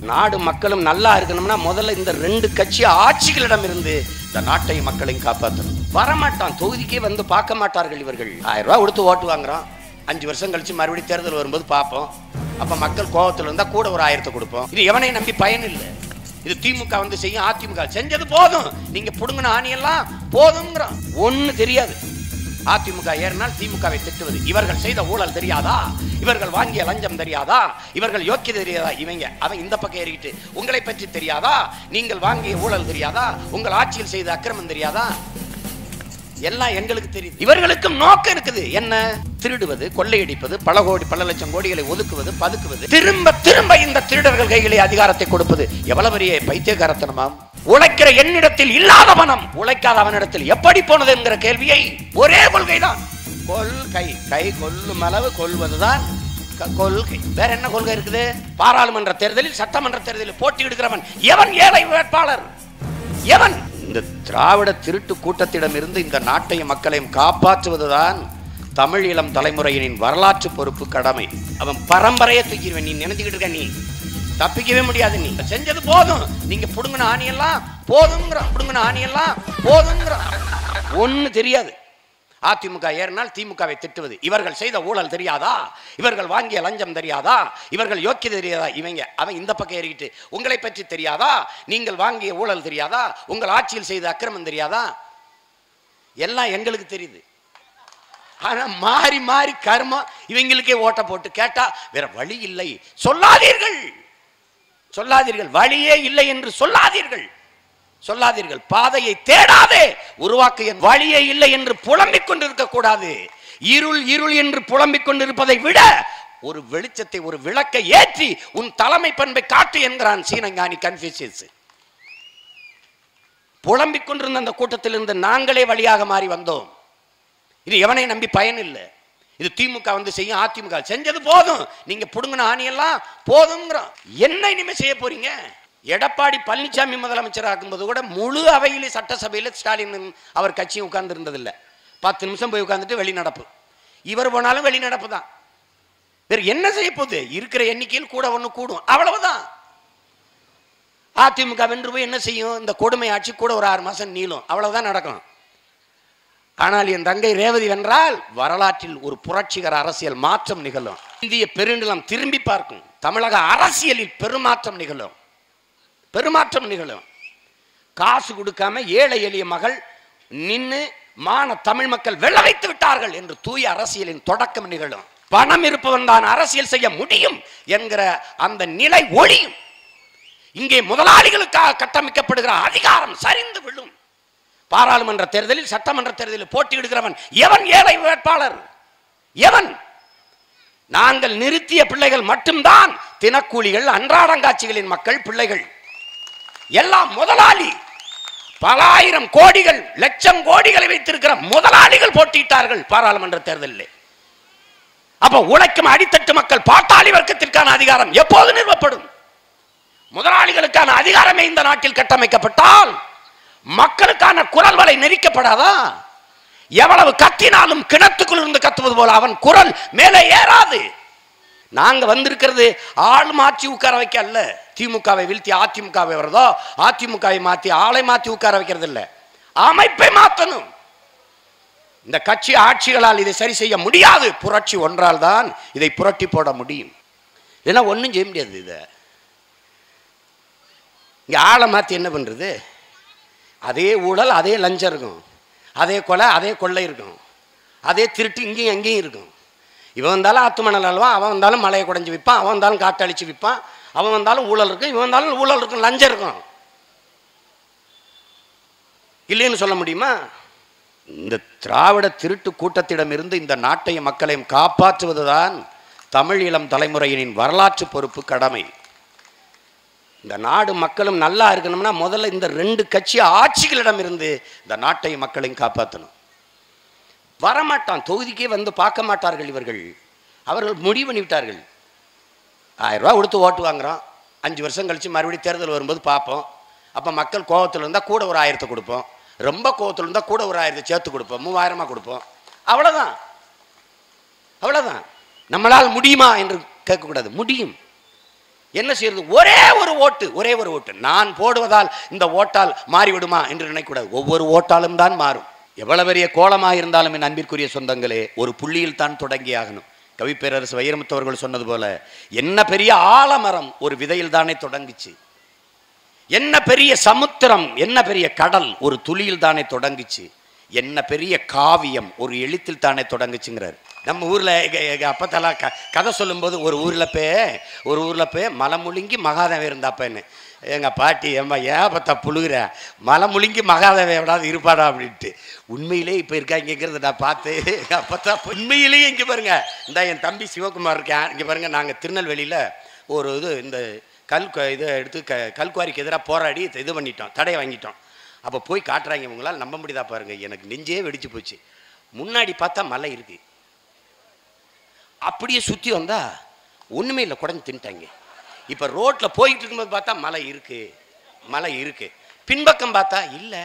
நாடு மக்களும் நல்லா இருக்கணும்னா முதல்ல இந்த ரெண்டு கட்சி ஆட்சிகளிடம் இருந்து இந்த நாட்டை மக்களையும் காப்பாற்றணும் வரமாட்டான் தொகுதிக்கே வந்து பார்க்க மாட்டார்கள் இவர்கள் ஆயிரம் ரூபாய் கொடுத்து ஓட்டு வாங்குறோம் அஞ்சு வருஷம் கழிச்சு மறுபடியும் தேர்தல் வரும்போது பார்ப்போம் அப்ப மக்கள் கோபத்துல இருந்தா கூட ஒரு ஆயிரத்தை கொடுப்போம் இது எவனையும் நம்பி பயன் இல்லை இது திமுக வந்து செய்யும் அதிமுக செஞ்சது போதும் நீங்க புடுங்கின ஆணியெல்லாம் போதுங்கிறோம் ஒண்ணு தெரியாது அதிமுக ஏறினால் திமுகவை திட்டுவது இவர்கள் செய்த ஊழல் தெரியாதா இவர்கள் வாங்கிய லஞ்சம் தெரியாதா இவர்கள் யோக்கியதை தெரியாதா இவங்க அவன் இந்த பக்கம் ஏறிக்கிட்டு உங்களை பற்றி தெரியாதா நீங்கள் வாங்கிய ஊழல் தெரியாதா உங்கள் ஆட்சியில் செய்த அக்கிரமம் தெரியாதா எல்லாம் எங்களுக்கு தெரியுது இவர்களுக்கும் நோக்கம் இருக்குது என்ன திருடுவது கொள்ளையடிப்பது பல கோடி பல லட்சம் கோடிகளை ஒதுக்குவது பதுக்குவது திரும்ப திரும்ப இந்த திருடர்கள் கைகளை அதிகாரத்தை கொடுப்பது எவ்வளவு பெரிய பைத்தியகாரத்தனமாம் உழைக்கிற என்னிடத்தில் இல்லாத பணம் உழைக்காத அவனிடத்தில் எப்படி போனது என்கிற கேள்வியை ஒரே கொள்கைதான் கொள்கை கை கொல்லும் அளவு கொள்வதுதான் க- கொள்கை வேற என்ன கொள்கை இருக்குது பாராளுமன்ற தேர்தலில் சட்டமன்ற தேர்தலில் போட்டியிடுகிறவன் எவன் ஏழை வேட்பாளர் எவன் இந்த திராவிட திருட்டு கூட்டத்திடம் இருந்து இந்த நாட்டையும் மக்களையும் காப்பாற்றுவதுதான் தமிழ் இளம் தலைமுறையினின் வரலாற்று பொறுப்பு கடமை அவன் பரம்பரையை தூக்கிடுவேன் நீ நினைச்சுக்கிட்டு இருக்க நீ தப்பிக்கவே முடியாது நீ செஞ்சது போதும் நீங்க புடுங்கின ஆணியெல்லாம் போதுங்கிற புடுங்கின ஆணியெல்லாம் போதுங்கிற ஒண்ணு தெரியாது அதிமுக ஏறினால் திமுகவை திட்டுவது இவர்கள் செய்த ஊழல் தெரியாதா இவர்கள் வாங்கிய லஞ்சம் தெரியாதா இவர்கள் யோக்கியதை தெரியாதா இவங்க அவன் இந்த பக்கம் ஏறிக்கிட்டு உங்களை பற்றி தெரியாதா நீங்கள் வாங்கிய ஊழல் தெரியாதா உங்கள் ஆட்சியில் செய்த அக்கிரமம் தெரியாதா எல்லாம் எங்களுக்கு தெரியுது ஆனா மாறி மாறி கர்மம் இவங்களுக்கே ஓட்ட போட்டு கேட்டா வேற வழி இல்லை சொல்லாதீர்கள் சொல்லாதீர்கள் வழியே இல்லை என்று சொல்லாதீர்கள் சொல்லாதீர்கள் பாதையை தேடாதே உருவாக்க என் வழியே இல்லை என்று புலம்பிக் கொண்டிருக்க கூடாது இருள் இருள் என்று புலம்பிக் கொண்டிருப்பதை விட ஒரு வெளிச்சத்தை ஒரு விளக்கை ஏற்றி உன் தலைமை பண்பை காட்டு என்கிறான் சீனஞானி கன்ஃபியூசியஸ் புலம்பிக் கொண்டிருந்த அந்த கூட்டத்திலிருந்து நாங்களே வழியாக மாறி வந்தோம் இது எவனை நம்பி பயன் இல்லை இது திமுக வந்து செய்யும் அதிமுக செஞ்சது போதும் நீங்க புடுங்கின ஆணியெல்லாம் போதுங்கிறோம் என்ன இனிமே செய்ய போறீங்க எடப்பாடி பழனிசாமி முதலமைச்சர் ஆக்கும்போது கூட முழு அவையிலே சட்டசபையில் ஸ்டாலின் அவர் கட்சியும் உட்கார்ந்து இருந்ததில்லை பத்து நிமிஷம் போய் உட்கார்ந்துட்டு வெளிநடப்பு இவர் போனாலும் வெளிநடப்பு தான் வேற என்ன செய்ய போகுது இருக்கிற எண்ணிக்கையில் கூட ஒன்று கூடும் அவ்வளவுதான் அதிமுக வென்று போய் என்ன செய்யும் இந்த கொடுமை ஆட்சி கூட ஒரு ஆறு மாசம் நீளும் அவ்வளவுதான் நடக்கும் ஆனால் என் தங்கை ரேவதி வென்றால் வரலாற்றில் ஒரு புரட்சிகர அரசியல் மாற்றம் நிகழும் இந்திய பெருநிலம் திரும்பி பார்க்கும் தமிழக அரசியலில் பெருமாற்றம் நிகழும் பெருமாற்றம் நிகழும் காசு கொடுக்காம ஏழை எளிய மகள் நின்னு மான தமிழ் மக்கள் வெள்ள வைத்து விட்டார்கள் என்று தூய அரசியலின் தொடக்கம் நிகழும் பணம் இருப்பவன் தான் அரசியல் செய்ய முடியும் என்கிற அந்த நிலை ஒளியும் இங்கே முதலாளிகளுக்காக கட்டமைக்கப்படுகிற அதிகாரம் சரிந்து விழும் பாராளுமன்ற தேர்தலில் சட்டமன்ற தேர்தலில் போட்டியிடுகிறவன் எவன் ஏழை வேட்பாளர் எவன் நாங்கள் நிறுத்திய பிள்ளைகள் மட்டும்தான் தினக்கூலிகள் அன்றாடங்காட்சிகளின் மக்கள் பிள்ளைகள் எல்லாம் முதலாளி பல ஆயிரம் கோடிகள் லட்சம் கோடிகளை வைத்திருக்கிற முதலாளிகள் போட்டியிட்டார்கள் பாராளுமன்ற தேர்தலில் அப்ப உழைக்கும் அடித்தட்டு மக்கள் பாட்டாளி வர்க்கத்திற்கான அதிகாரம் எப்போது நிறுவப்படும் முதலாளிகளுக்கான அதிகாரமே இந்த நாட்டில் கட்டமைக்கப்பட்டால் மக்களுக்கான குரல் வலை நெரிக்கப்படாதா எவ்வளவு கத்தினாலும் கிணத்துக்குள் இருந்து கத்துவது போல அவன் குரல் மேலே ஏறாது நாங்க வந்திருக்கிறது ஆள் மாற்றி உட்கார வைக்க அல்ல திமுகவை வீழ்த்தி அதிமுகவை வருதோ அதிமுகவை மாத்தி ஆளை மாத்தி உட்கார வைக்கிறது இல்ல அமைப்பை மாத்தணும் இந்த கட்சி ஆட்சிகளால் இதை சரி செய்ய முடியாது புரட்சி ஒன்றால் தான் இதை புரட்டி போட முடியும் இல்லைன்னா ஒன்றும் செய்ய முடியாது இதை இங்கே ஆளை மாற்றி என்ன பண்ணுறது அதே ஊழல் அதே லஞ்சம் இருக்கும் அதே கொலை அதே கொள்ளை இருக்கும் அதே திருட்டு இங்கேயும் அங்கேயும் இருக்கும் இவன் வந்தாலும் ஆத்துமணல் அல்வா அவன் வந்தாலும் மலையை குடைஞ்சு விற்பான் அவன் வந்தாலும் காட்டழிச்சு விற்பான் அவன் வந்தாலும் ஊழல் இருக்கும் இவன் வந்தாலும் ஊழல் இருக்கும் லஞ்சம் இருக்கும் இல்லைன்னு சொல்ல முடியுமா இந்த திராவிட திருட்டு கூட்டத்திடமிருந்து இந்த நாட்டையும் மக்களையும் காப்பாற்றுவதுதான் தமிழ் இளம் தலைமுறையினின் வரலாற்று பொறுப்பு கடமை இந்த நாடு மக்களும் நல்லா இருக்கணும்னா முதல்ல இந்த ரெண்டு கட்சி ஆட்சிகளிடம் இருந்து இந்த நாட்டையும் மக்களையும் காப்பாற்றணும் வரமாட்டான் தொகுதிக்கே வந்து பார்க்க மாட்டார்கள் இவர்கள் அவர்கள் முடிவு பண்ணிவிட்டார்கள் ஆயிரம் ரூபா கொடுத்து ஓட்டு வாங்குறோம் அஞ்சு வருஷம் கழிச்சு மறுபடியும் தேர்தல் வரும்போது பார்ப்போம் அப்போ மக்கள் கோவத்தில் இருந்தால் கூட ஒரு ஆயிரத்தை கொடுப்போம் ரொம்ப கோவத்தில் இருந்தால் கூட ஒரு ஆயிரத்தை சேர்த்து கொடுப்போம் மூவாயிரமாக கொடுப்போம் அவ்வளோதான் அவ்வளோதான் நம்மளால் முடியுமா என்று கேட்கக்கூடாது முடியும் என்ன செய்யறது ஒரே ஒரு ஓட்டு ஒரே ஒரு ஓட்டு நான் போடுவதால் இந்த ஓட்டால் மாறிவிடுமா என்று நினைக்கூடாது ஒவ்வொரு ஓட்டாலும் தான் மாறும் எவ்வளவு பெரிய கோலமாக இருந்தாலும் என் அன்பிற்குரிய சொந்தங்களே ஒரு புள்ளியில் தான் தொடங்கி ஆகணும் கவிப்பேரரசு வைரமுத்தவர்கள் சொன்னது போல என்ன பெரிய ஆலமரம் ஒரு விதையில் தானே தொடங்குச்சு என்ன பெரிய சமுத்திரம் என்ன பெரிய கடல் ஒரு துளியில் தானே தொடங்குச்சு என்ன பெரிய காவியம் ஒரு எழுத்தில் தானே தொடங்குச்சுங்கிறார் நம்ம ஊர்ல எங்க- எங்க அப்பத்தெல்லாம் க கதை சொல்லும்போது ஒரு ஊர்ல பே ஒரு ஊர்ல பே மலை முழுங்கி மகாதேவன் இருந்தாப்பன்னு எங்க பாட்டி ஏம்மா ஏன் பத்தா புழுகுற மலை முழுங்கி மகாதேவன் எவனாவது இருப்பாடா அப்படின்ட்டு உண்மையிலே இப்போ இருக்காங்கிறத நான் பார்த்து எங்க அப்பத்தா உண்மையிலேயே இங்கே பாருங்க இந்த என் தம்பி சிவகுமார் இருக்கேன் இங்கே பாருங்க நாங்கள் திருநெல்வேலியில் ஒரு இது இந்த கல் கு- இதை எடுத்து க கல்குவாரிக்கு எதிராக போராடி இது பண்ணிட்டோம் தடையை வாங்கிட்டோம் அப்போ போய் காட்டுறாங்க இவங்களால் நம்ப முடியுதா பாருங்க எனக்கு நெஞ்சே வெடிச்சு போச்சு முன்னாடி பார்த்தா மலை இருக்கு அப்படியே சுற்றி வந்தா ஒன்றுமே இல்லை குடஞ்சி தின்ட்டாங்க இப்போ ரோட்டில் போயிட்டு இருக்கும்போது பார்த்தா மலை இருக்கு மலை இருக்கு பின்பக்கம் பார்த்தா இல்லை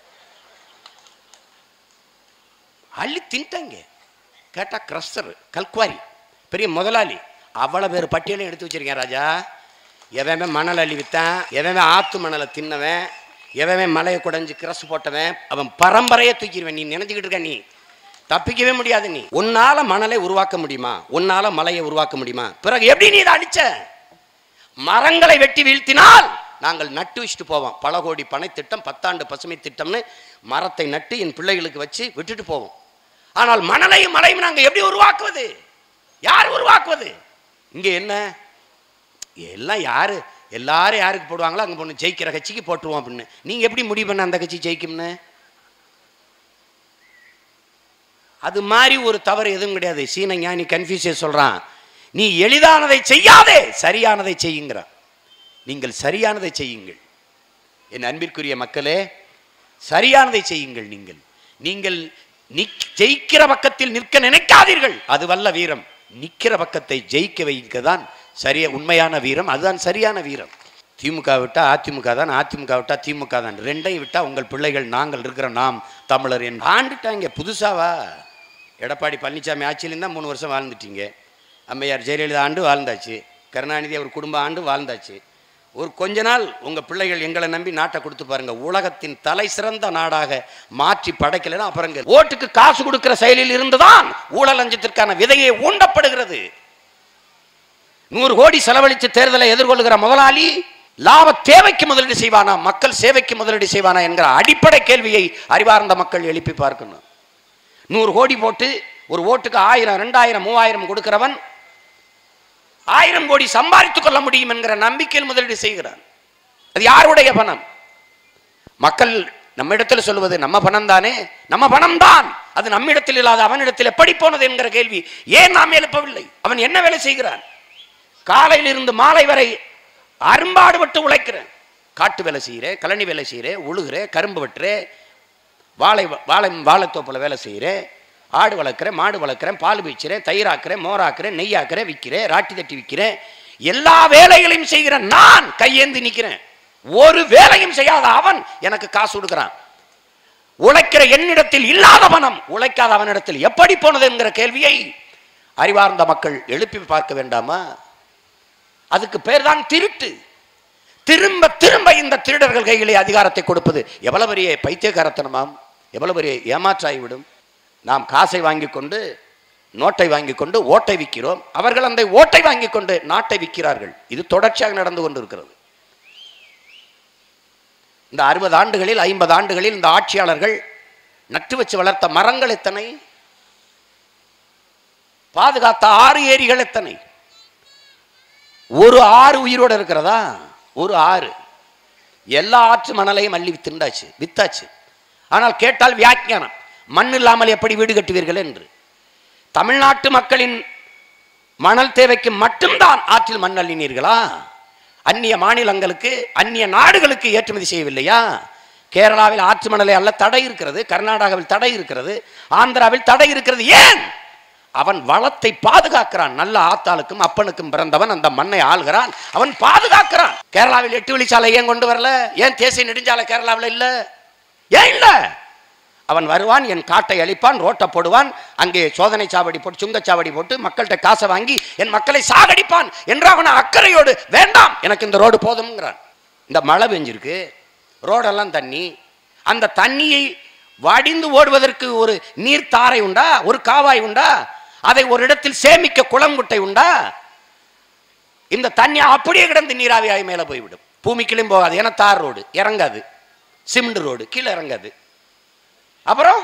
அள்ளி தின்ட்டாங்க கேட்டா கிரஸ்டர் கல்குவாரி பெரிய முதலாளி அவ்வளோ பேர் பட்டியலையும் எடுத்து வச்சிருக்கேன் ராஜா எவன் மணல் அள்ளி வித்தான் எவன் ஆத்து மணலை தின்னவன் எவன் மலையை குடைஞ்சு கிரஸ் போட்டவன் அவன் பரம்பரையை தூக்கிடுவேன் நீ நினைச்சுக்கிட்டு இருக்க நீ தப்பிக்கவே முடியாது நீ உன்னால மணலை உருவாக்க முடியுமா உன்னால மலையை உருவாக்க முடியுமா பிறகு எப்படி நீ இதை அடிச்ச மரங்களை வெட்டி வீழ்த்தினால் நாங்கள் நட்டு வச்சுட்டு போவோம் பல கோடி பனை திட்டம் பத்தாண்டு பசுமை திட்டம்னு மரத்தை நட்டு என் பிள்ளைகளுக்கு வச்சு விட்டுட்டு போவோம் ஆனால் மணலையும் மலையும் நாங்கள் எப்படி உருவாக்குவது யார் உருவாக்குவது இங்கே என்ன எல்லாம் யாரு எல்லாரும் யாருக்கு போடுவாங்களோ அங்கே பொண்ணு ஜெயிக்கிற கட்சிக்கு போட்டுருவோம் அப்படின்னு நீங்கள் எப்படி முடிவு பண்ண அந்த கட்சி ஜெயிக்கும்னு அது மாதிரி ஒரு தவறு எதுவும் கிடையாது சீன ஞானி கன்ஃபியூசியஸ் சொல்றான் நீ எளிதானதை செய்யாதே சரியானதை செய்யுங்கிறான் நீங்கள் சரியானதை செய்யுங்கள் என் அன்பிற்குரிய மக்களே சரியானதை செய்யுங்கள் நீங்கள் நீங்கள் நிக் ஜெயிக்கிற பக்கத்தில் நிற்க நினைக்காதீர்கள் அது வல்ல வீரம் நிக்கிற பக்கத்தை ஜெயிக்க வைக்க தான் சரிய உண்மையான வீரம் அதுதான் சரியான வீரம் திமுக விட்டா அதிமுக தான் அதிமுக விட்டா திமுக தான் ரெண்டையும் விட்டா உங்கள் பிள்ளைகள் நாங்கள் இருக்கிற நாம் தமிழர் என்று ஆண்டுட்டாங்க புதுசாவா எடப்பாடி பழனிசாமி ஆட்சியிலேருந்து தான் மூணு வருஷம் வாழ்ந்துட்டீங்க அம்மையார் ஜெயலலிதா ஆண்டு வாழ்ந்தாச்சு கருணாநிதி அவர் குடும்ப ஆண்டு வாழ்ந்தாச்சு ஒரு கொஞ்ச நாள் உங்கள் பிள்ளைகள் எங்களை நம்பி நாட்டை கொடுத்து பாருங்க உலகத்தின் தலை சிறந்த நாடாக மாற்றி படைக்கலைன்னா அப்புறங்க ஓட்டுக்கு காசு கொடுக்கிற செயலில் இருந்துதான் ஊழல் லஞ்சத்திற்கான விதையை ஊண்டப்படுகிறது நூறு கோடி செலவழித்து தேர்தலை எதிர்கொள்கிற முதலாளி லாப தேவைக்கு முதலீடு செய்வானா மக்கள் சேவைக்கு முதலீடு செய்வானா என்கிற அடிப்படை கேள்வியை அறிவார்ந்த மக்கள் எழுப்பி பார்க்கணும் நூறு கோடி போட்டு ஒரு ஓட்டுக்கு ஆயிரம் ரெண்டாயிரம் மூவாயிரம் கொடுக்கிறவன் ஆயிரம் கோடி சம்பாதித்துக் கொள்ள முடியும் என்கிற நம்பிக்கையில் முதலீடு செய்கிறான் அது யாருடைய பணம் மக்கள் நம்மிடத்தில் சொல்லுவது நம்ம பணம் தானே நம்ம பணம் தான் அது நம்மிடத்தில் இல்லாத அவனிடத்தில் எப்படி போனது என்கிற கேள்வி ஏன் நாம் எழுப்பவில்லை அவன் என்ன வேலை செய்கிறான் காலையில் இருந்து மாலை வரை அரும்பாடுபட்டு உழைக்கிறேன் காட்டு வேலை செய்கிறேன் கழனி வேலை செய்கிறேன் உழுகிறேன் கரும்பு வெட்டுறேன் வாழை வாழை வாழைத்தோப்பில் வேலை செய்கிறேன் ஆடு வளர்க்குறேன் மாடு வளர்க்குறேன் பால் பீச்சுறேன் தயிராக்குறேன் மோராக்குறேன் நெய்யாக்குறேன் விற்கிறேன் ராட்டி தட்டி விற்கிறேன் எல்லா வேலைகளையும் செய்கிற நான் கையேந்தி நிற்கிறேன் ஒரு வேலையும் செய்யாத அவன் எனக்கு காசு கொடுக்குறான் உழைக்கிற என்னிடத்தில் இல்லாத பணம் உழைக்காத அவனிடத்தில் எப்படி போனது என்கிற கேள்வியை அறிவார்ந்த மக்கள் எழுப்பி பார்க்க வேண்டாமா அதுக்கு பேர் தான் திருட்டு திரும்ப திரும்ப இந்த திருடர்கள் கையிலே அதிகாரத்தை கொடுப்பது எவ்வளவு பெரிய பைத்தியகாரத்தனமாம் எவ்வளவு பெரிய ஏமாற்றாகிவிடும் நாம் காசை வாங்கி கொண்டு நோட்டை வாங்கி கொண்டு ஓட்டை விற்கிறோம் அவர்கள் அந்த ஓட்டை வாங்கி கொண்டு நாட்டை விற்கிறார்கள் இது தொடர்ச்சியாக நடந்து கொண்டிருக்கிறது இந்த அறுபது ஆண்டுகளில் ஐம்பது ஆண்டுகளில் இந்த ஆட்சியாளர்கள் நட்டு வச்சு வளர்த்த மரங்கள் எத்தனை பாதுகாத்த ஆறு ஏரிகள் எத்தனை ஒரு ஆறு உயிரோடு இருக்கிறதா ஒரு ஆறு எல்லா ஆற்று மணலையும் அள்ளி திண்டாச்சு வித்தாச்சு ஆனால் கேட்டால் வியாக்கியானம் மண் இல்லாமல் எப்படி வீடு கட்டுவீர்கள் என்று தமிழ்நாட்டு மக்களின் மணல் தேவைக்கு மட்டும்தான் ஆற்றில் மண் அள்ளினீர்களா அந்நிய மாநிலங்களுக்கு அந்நிய நாடுகளுக்கு ஏற்றுமதி செய்யவில்லையா கேரளாவில் ஆற்று மணலை அல்ல தடை இருக்கிறது கர்நாடகாவில் தடை இருக்கிறது ஆந்திராவில் தடை இருக்கிறது ஏன் அவன் வளத்தை பாதுகாக்கிறான் நல்ல ஆத்தாளுக்கும் அப்பனுக்கும் பிறந்தவன் அந்த மண்ணை ஆள்கிறான் அவன் பாதுகாக்கிறான் கேரளாவில் எட்டு வழிச்சாலை ஏன் கொண்டு வரல ஏன் தேசிய நெடுஞ்சாலை கேரளாவில் இல்ல ஏன் இல்ல அவன் வருவான் என் காட்டை அழிப்பான் ரோட்டை போடுவான் அங்கே சோதனை சாவடி போட்டு சுங்கச்சாவடி போட்டு மக்கள்கிட்ட காசை வாங்கி என் மக்களை சாகடிப்பான் என்று அவன் அக்கறையோடு வேண்டாம் எனக்கு இந்த ரோடு போதும்ங்கிறான் இந்த மழை பெஞ்சிருக்கு ரோடெல்லாம் தண்ணி அந்த தண்ணியை வடிந்து ஓடுவதற்கு ஒரு நீர் தாரை உண்டா ஒரு காவாய் உண்டா அதை ஒரு இடத்தில் சேமிக்க குளங்குட்டை உண்டா இந்த தண்ணி அப்படியே கிடந்து நீராவியாகி மேலே போய்விடும் பூமிக்குள்ளேயும் போகாது ஏன்னா தார் ரோடு இறங்காது சிமெண்ட் ரோடு கீழே இறங்காது அப்புறம்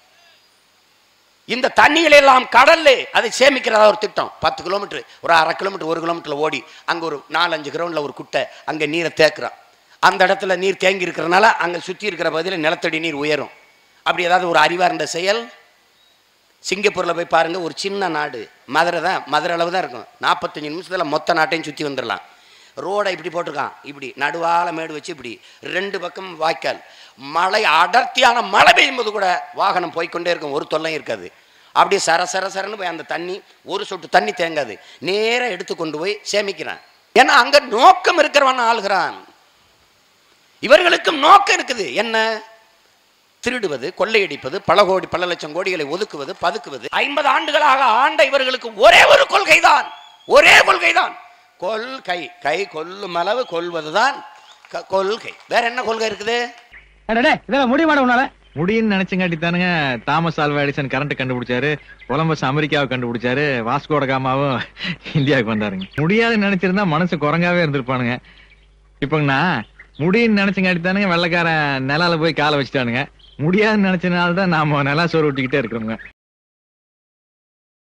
இந்த தண்ணிகளை எல்லாம் கடல்ல அதை சேமிக்கிறதா ஒரு திட்டம் பத்து கிலோமீட்டர் ஒரு அரை கிலோமீட்டர் ஒரு கிலோமீட்டர்ல ஓடி அங்க ஒரு நாலஞ்சு கிரவுண்ட்ல ஒரு குட்டை அங்க நீரை தேக்குறான் அந்த இடத்துல நீர் தேங்கி இருக்கிறனால அங்க சுத்தி இருக்கிற பகுதியில் நிலத்தடி நீர் உயரும் அப்படி ஏதாவது ஒரு அறிவார்ந்த செயல் சிங்கப்பூர்ல போய் பாருங்க ஒரு சின்ன நாடு மதுரை தான் மதுரை அளவு தான் இருக்கும் நாற்பத்தஞ்சு நிமிஷத்துல மொத்த நாட்டையும் சுத்தி வந்துடலாம் ரோடை இப்படி போட்டிருக்கான் இப்படி நடுவால மேடு வச்சு இப்படி ரெண்டு பக்கம் வாய்க்கால் மழை அடர்த்தியான மழை பெய்யும் போது கூட வாகனம் போய்க்கொண்டே இருக்கும் ஒரு தொல்லையும் இருக்காது அப்படியே சர சர சரன்னு போய் அந்த தண்ணி ஒரு சொட்டு தண்ணி தேங்காது நேரா எடுத்து கொண்டு போய் சேமிக்கிறான் ஏன்னா அங்க நோக்கம் இருக்கிறவன் ஆளுகிறான் இவர்களுக்கும் நோக்கம் இருக்குது என்ன திருடுவது கொள்ளையடிப்பது பல கோடி பல லட்சம் கோடிகளை ஒதுக்குவது பதுக்குவது ஐம்பது ஆண்டுகளாக ஆண்ட இவர்களுக்கு ஒரே ஒரு கொள்கைதான் ஒரே கொள்கைதான் கொள்கை கை கொல்லும் அளவு கொள்வதுதான் க- கொள்கை வேற என்ன கொள்கை இருக்குது இதெல்லாம் முடியுமாட உன்னால முடியும்னு நினைச்சங்காட்டி தானுங்க தாமஸ் ஆல்வா எடிசன் கரண்ட் கண்டுபிடிச்சாரு கொலம்பஸ் அமெரிக்காவை கண்டுபிடிச்சாரு வாஸ்கோட காமாவும் இந்தியாவுக்கு வந்தாருங்க முடியாதுன்னு நினைச்சிருந்தா மனசு குரங்காவே இருந்திருப்பானுங்க இப்பங்கண்ணா முடியும்னு நினைச்சங்காட்டி தானுங்க வெள்ளக்காரன் நிலால போய் காலை வச்சுட்டானுங்க முடியாதுன்னு நினைச்சனால தான் நாம நிலா சோறு விட்டுக்கிட்டே இருக்கிறோங்க